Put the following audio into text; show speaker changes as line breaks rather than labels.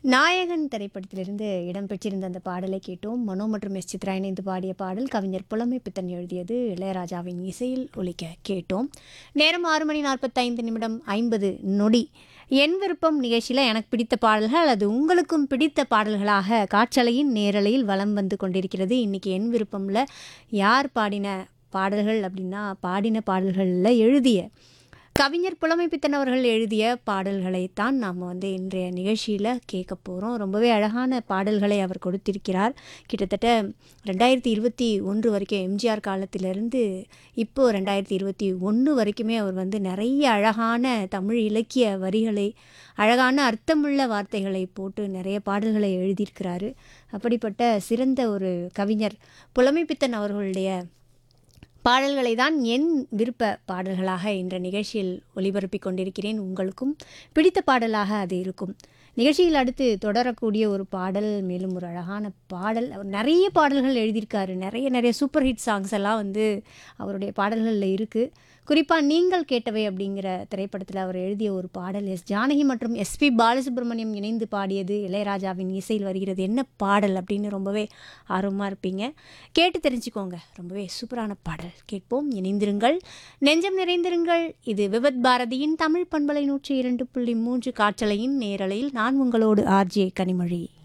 நாயகன் திரைப்படத்திலிருந்து இடம்பெற்றிருந்த அந்த பாடலை கேட்டோம் மனோ மற்றும் எஸ் சித்ரா இணைந்து பாடிய பாடல் கவிஞர் புலமை பித்தன் எழுதியது இளையராஜாவின் இசையில் ஒலிக்க கேட்டோம் நேரம் ஆறு மணி நாற்பத்தைந்து நிமிடம் ஐம்பது நொடி என் விருப்பம் நிகழ்ச்சியில் எனக்கு பிடித்த பாடல்கள் அல்லது உங்களுக்கும் பிடித்த பாடல்களாக காற்றலையின் நேரலையில் வலம் வந்து கொண்டிருக்கிறது இன்றைக்கி என் விருப்பமில் யார் பாடின பாடல்கள் அப்படின்னா பாடின பாடல்களில் எழுதிய கவிஞர் புலமைப்பித்தன் அவர்கள் எழுதிய பாடல்களைத்தான் நாம் வந்து இன்றைய நிகழ்ச்சியில் கேட்க போகிறோம் ரொம்பவே அழகான பாடல்களை அவர் கொடுத்திருக்கிறார் கிட்டத்தட்ட ரெண்டாயிரத்தி இருபத்தி ஒன்று வரைக்கும் எம்ஜிஆர் காலத்திலிருந்து இப்போது ரெண்டாயிரத்தி இருபத்தி ஒன்று வரைக்குமே அவர் வந்து நிறைய அழகான தமிழ் இலக்கிய வரிகளை அழகான அர்த்தமுள்ள வார்த்தைகளை போட்டு நிறைய பாடல்களை எழுதியிருக்கிறாரு அப்படிப்பட்ட சிறந்த ஒரு கவிஞர் புலமைப்பித்தன் அவர்களுடைய பாடல்களை தான் என் விருப்ப பாடல்களாக என்ற நிகழ்ச்சியில் ஒளிபரப்பிக் கொண்டிருக்கிறேன் உங்களுக்கும் பிடித்த பாடலாக அது இருக்கும் நிகழ்ச்சியில் அடுத்து தொடரக்கூடிய ஒரு பாடல் மேலும் ஒரு அழகான பாடல் அவர் நிறைய பாடல்கள் எழுதியிருக்காரு நிறைய நிறைய சூப்பர் ஹிட் சாங்ஸ் எல்லாம் வந்து அவருடைய பாடல்களில் இருக்குது குறிப்பாக நீங்கள் கேட்டவை அப்படிங்கிற திரைப்படத்தில் அவர் எழுதிய ஒரு பாடல் எஸ் ஜானகி மற்றும் எஸ்பி பாலசுப்ரமணியம் இணைந்து பாடியது இளையராஜாவின் இசையில் வருகிறது என்ன பாடல் அப்படின்னு ரொம்பவே ஆர்வமாக இருப்பீங்க கேட்டு தெரிஞ்சுக்கோங்க ரொம்பவே சூப்பரான பாடல் கேட்போம் இணைந்திருங்கள் நெஞ்சம் நிறைந்திருங்கள் இது விவத் பாரதியின் தமிழ் பண்பலை நூற்றி இரண்டு புள்ளி மூன்று காற்றலையின் நேரலையில் நான் உங்களோடு ஆர்ஜே கனிமொழி